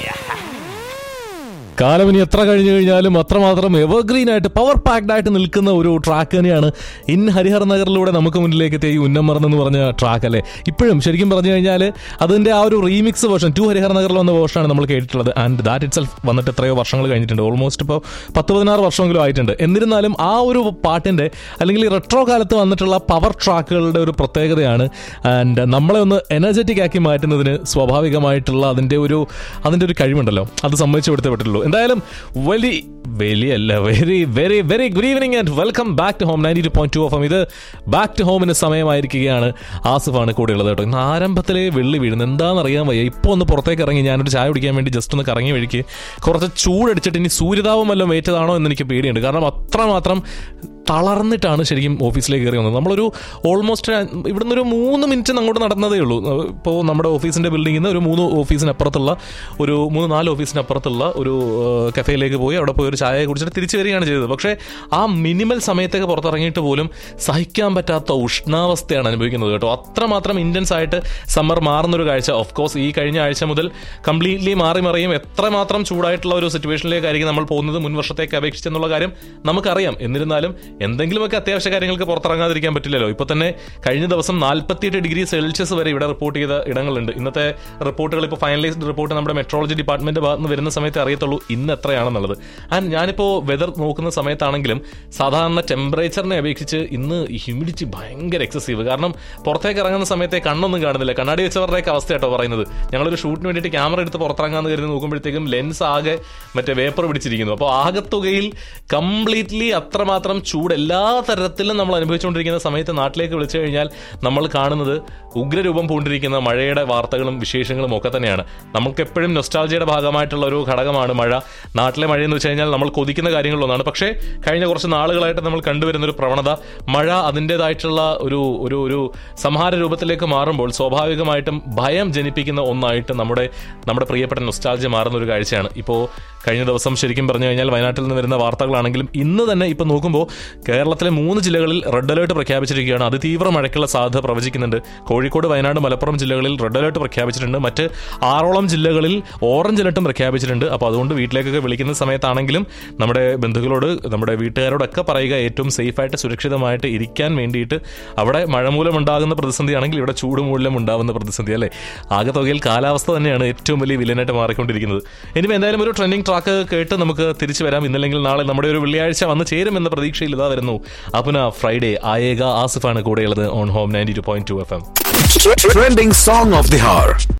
കാലം ഇനി എത്ര കഴിഞ്ഞു കഴിഞ്ഞാലും അത്രമാത്രം എവർഗ്രീൻ ആയിട്ട് പവർ പാക്ഡ് ആയിട്ട് നിൽക്കുന്ന ഒരു ട്രാക്ക് തന്നെയാണ് ഇൻ ഹരിഹർ നഗറിലൂടെ നമുക്ക് മുന്നിലേക്ക് എത്തിയ ഈ ഉന്നമർന്ന് എന്ന് പറഞ്ഞ ട്രാക്ക് അല്ലേ ഇപ്പോഴും ശരിക്കും പറഞ്ഞു കഴിഞ്ഞാൽ അതിന്റെ ആ ഒരു റീമിക്സ് വേർഷൻ ടു ഹരിഹർ നഗറിൽ വന്ന വേർഷനാണ് നമ്മൾ കേട്ടിട്ടുള്ളത് ആൻഡ് ദാറ്റ് ഇറ്റ് സെൽഫ് വന്നിട്ട് എത്രയോ വർഷങ്ങൾ കഴിഞ്ഞിട്ടുണ്ട് ഓൾമോസ്റ്റ് ഇപ്പോൾ പത്ത് പതിനാറ് വർഷമെങ്കിലും ആയിട്ടുണ്ട് എന്നിരുന്നാലും ആ ഒരു പാട്ടിന്റെ അല്ലെങ്കിൽ റെട്രോ കാലത്ത് വന്നിട്ടുള്ള പവർ ട്രാക്കുകളുടെ ഒരു പ്രത്യേകതയാണ് ആൻഡ് നമ്മളെ ഒന്ന് എനർജറ്റിക് ആക്കി മാറ്റുന്നതിന് സ്വാഭാവികമായിട്ടുള്ള അതിന്റെ ഒരു അതിന്റെ ഒരു കഴിവുണ്ടല്ലോ അത് സമ്മതിച്ചു കൊടുത്തേ പറ്റുള്ളൂ എന്തായാലും വലിയ വലിയല്ല very very very good evening and welcome back to home ninety two point two of ഇത് ബാക്ക് ടു ഹോമിന് സമയമായിരിക്കുകയാണ് ആസിഫാണ് കൂടെ ഉള്ളത് കേട്ടോ ഇന്ന് ആരംഭത്തിലേ വെള്ളി വീഴുന്നത് എന്താണെന്ന് അറിയാൻ വയ്യ ഇപ്പോൾ ഒന്ന് പുറത്തേക്ക് ഇറങ്ങി ഞാനൊരു ചായ കുടിക്കാൻ വേണ്ടി ജസ്റ്റ് ഒന്ന് കറങ്ങി വഴിക്ക് കുറച്ച് ചൂടടിച്ചിട്ട് ഇനി സൂര്യതാപം വല്ലതും ഏറ്റതാണോ എന്ന് എനിക്ക് പേടിയുണ്ട് കാരണം അത്രമാത്രം തളർന്നിട്ടാണ് ശരിക്കും ഓഫീസിലേക്ക് കയറി വന്നത് നമ്മളൊരു ഓൾമോസ്റ്റ് ഇവിടുന്ന് ഒരു മൂന്ന് മിനിറ്റ് അങ്ങോട്ട് നടന്നതേ ഉള്ളൂ ഇപ്പോൾ നമ്മുടെ ഓഫീസിന്റെ ബിൽഡിങ്ങിൽ നിന്ന് ഒരു മൂന്ന് ഓഫീസിനപ്പുറത്തുള്ള ഒരു മൂന്ന് നാല് ഓഫീസിനപ്പുറത്തുള്ള ഒരു കഫേയിലേക്ക് പോയി അവിടെ പോയി ഒരു ചായ കുടിച്ചിട്ട് തിരിച്ചു വരികയാണ് ചെയ്തത് പക്ഷേ ആ മിനിമൽ സമയത്തൊക്കെ പുറത്തിറങ്ങിയിട്ട് പോലും സഹിക്കാൻ പറ്റാത്ത ഉഷ്ണാവസ്ഥയാണ് അനുഭവിക്കുന്നത് കേട്ടോ അത്രമാത്രം ഇന്റൻസ് ആയിട്ട് സമ്മർ മാറുന്നൊരു കാഴ്ച ഓഫ് കോഴ്സ് ഈ കഴിഞ്ഞ ആഴ്ച മുതൽ കംപ്ലീറ്റ്ലി മാറി മറിയും എത്രമാത്രം ചൂടായിട്ടുള്ള ഒരു സിറ്റുവേഷനിലേക്കായിരിക്കും നമ്മൾ പോകുന്നത് മുൻ വർഷത്തേക്ക് അപേക്ഷിച്ചെന്നുള്ള കാര്യം നമുക്കറിയാം എന്നിരുന്നാലും എന്തെങ്കിലുമൊക്കെ അത്യാവശ്യ കാര്യങ്ങൾക്ക് പുറത്തിറങ്ങാതിരിക്കാൻ പറ്റില്ലല്ലോ ഇപ്പൊ തന്നെ കഴിഞ്ഞ ദിവസം നാൽപ്പത്തിയെട്ട് ഡിഗ്രി സെൽഷ്യസ് വരെ ഇവിടെ റിപ്പോർട്ട് ചെയ്ത ഇടങ്ങളുണ്ട് ഇന്നത്തെ റിപ്പോർട്ടുകൾ ഇപ്പോൾ ഫൈനലൈസ്ഡ് റിപ്പോർട്ട് നമ്മുടെ മെട്രോളജി ഡിപ്പാർട്ട്മെന്റ് ഭാഗത്ത് നിന്ന് വരുന്ന സമയത്ത് അറിയത്തുള്ളൂ ഇന്ന് എത്രയാണെന്നുള്ളത് ആൻഡ് ഞാനിപ്പോൾ വെതർ നോക്കുന്ന സമയത്താണെങ്കിലും സാധാരണ ടെമ്പറേച്ചറിനെ അപേക്ഷിച്ച് ഇന്ന് ഹ്യൂമിഡിറ്റി ഭയങ്കര എക്സസീവ് കാരണം പുറത്തേക്ക് ഇറങ്ങുന്ന സമയത്തെ കണ്ണൊന്നും കാണുന്നില്ല കണ്ണാടി വെച്ചവരുടെയൊക്കെ അവസ്ഥ കേട്ടോ പറയുന്നത് ഞങ്ങളൊരു ഷൂട്ടിന് വേണ്ടിയിട്ട് ക്യാമറ എടുത്ത് പുറത്തിറങ്ങാന്ന് കരുതി നോക്കുമ്പോഴത്തേക്കും ലെൻസ് ആകെ മറ്റേ വേപ്പർ പിടിച്ചിരിക്കുന്നു അപ്പോൾ ആകത്തുകയിൽ കംപ്ലീറ്റ്ലി അത്രമാത്രം ചൂട് എല്ലാ തരത്തിലും നമ്മൾ അനുഭവിച്ചുകൊണ്ടിരിക്കുന്ന സമയത്ത് നാട്ടിലേക്ക് വിളിച്ചു കഴിഞ്ഞാൽ നമ്മൾ കാണുന്നത് ഉഗ്രരൂപം പൂണ്ടിരിക്കുന്ന മഴയുടെ വാർത്തകളും വിശേഷങ്ങളും ഒക്കെ തന്നെയാണ് നമുക്ക് എപ്പോഴും നൊസ്റ്റാൾജിയുടെ ഭാഗമായിട്ടുള്ള ഒരു ഘടകമാണ് മഴ നാട്ടിലെ മഴ എന്ന് വെച്ച് കഴിഞ്ഞാൽ നമ്മൾ കൊതിക്കുന്ന കാര്യങ്ങളൊന്നാണ് പക്ഷേ കഴിഞ്ഞ കുറച്ച് നാളുകളായിട്ട് നമ്മൾ കണ്ടുവരുന്ന ഒരു പ്രവണത മഴ അതിൻ്റെതായിട്ടുള്ള ഒരു ഒരു ഒരു സംഹാര രൂപത്തിലേക്ക് മാറുമ്പോൾ സ്വാഭാവികമായിട്ടും ഭയം ജനിപ്പിക്കുന്ന ഒന്നായിട്ട് നമ്മുടെ നമ്മുടെ പ്രിയപ്പെട്ട നൊസ്റ്റാൾജി മാറുന്ന ഒരു കാഴ്ചയാണ് ഇപ്പോൾ കഴിഞ്ഞ ദിവസം ശരിക്കും പറഞ്ഞു കഴിഞ്ഞാൽ വയനാട്ടിൽ നിന്ന് വരുന്ന വാർത്തകളാണെങ്കിലും ഇന്ന് തന്നെ ഇപ്പം നോക്കുമ്പോൾ കേരളത്തിലെ മൂന്ന് ജില്ലകളിൽ റെഡ് അലേർട്ട് പ്രഖ്യാപിച്ചിരിക്കുകയാണ് അതിതീവ്ര മഴയ്ക്കുള്ള സാധ്യത പ്രവചിക്കുന്നുണ്ട് കോഴിക്കോട് വയനാട് മലപ്പുറം ജില്ലകളിൽ റെഡ് അലേർട്ട് പ്രഖ്യാപിച്ചിട്ടുണ്ട് മറ്റ് ആറോളം ജില്ലകളിൽ ഓറഞ്ച് അലർട്ടും പ്രഖ്യാപിച്ചിട്ടുണ്ട് അപ്പോൾ അതുകൊണ്ട് വീട്ടിലേക്കൊക്കെ വിളിക്കുന്ന സമയത്താണെങ്കിലും നമ്മുടെ ബന്ധുക്കളോട് നമ്മുടെ വീട്ടുകാരോടൊക്കെ പറയുക ഏറ്റവും സേഫായിട്ട് സുരക്ഷിതമായിട്ട് ഇരിക്കാൻ വേണ്ടിയിട്ട് അവിടെ മഴ മൂലം ഉണ്ടാകുന്ന പ്രതിസന്ധിയാണെങ്കിൽ ഇവിടെ ചൂട് മൂലം ഉണ്ടാകുന്ന പ്രതിസന്ധി അല്ലേ ആകെ തുകയിൽ കാലാവസ്ഥ തന്നെയാണ് ഏറ്റവും വലിയ വില്ലനായിട്ട് മാറിക്കൊണ്ടിരിക്കുന്നത് ഇനി എന്തായാലും ഒരു ട്രെൻഡിങ് ട്രാക്ക് കേട്ട് നമുക്ക് തിരിച്ചു വരാം ഇന്നല്ലെങ്കിൽ നാളെ നമ്മുടെ ഒരു വെള്ളിയാഴ്ച വന്ന് ചേരുമെന്ന പ്രതീക്ഷയിൽ ഇതാ വരുന്നു അപ്പുന ഫ്രൈഡേ ആയേക ആസിഫാണ് കൂടെയുള്ളത് on home ninety two point two F M Trending song of the hour.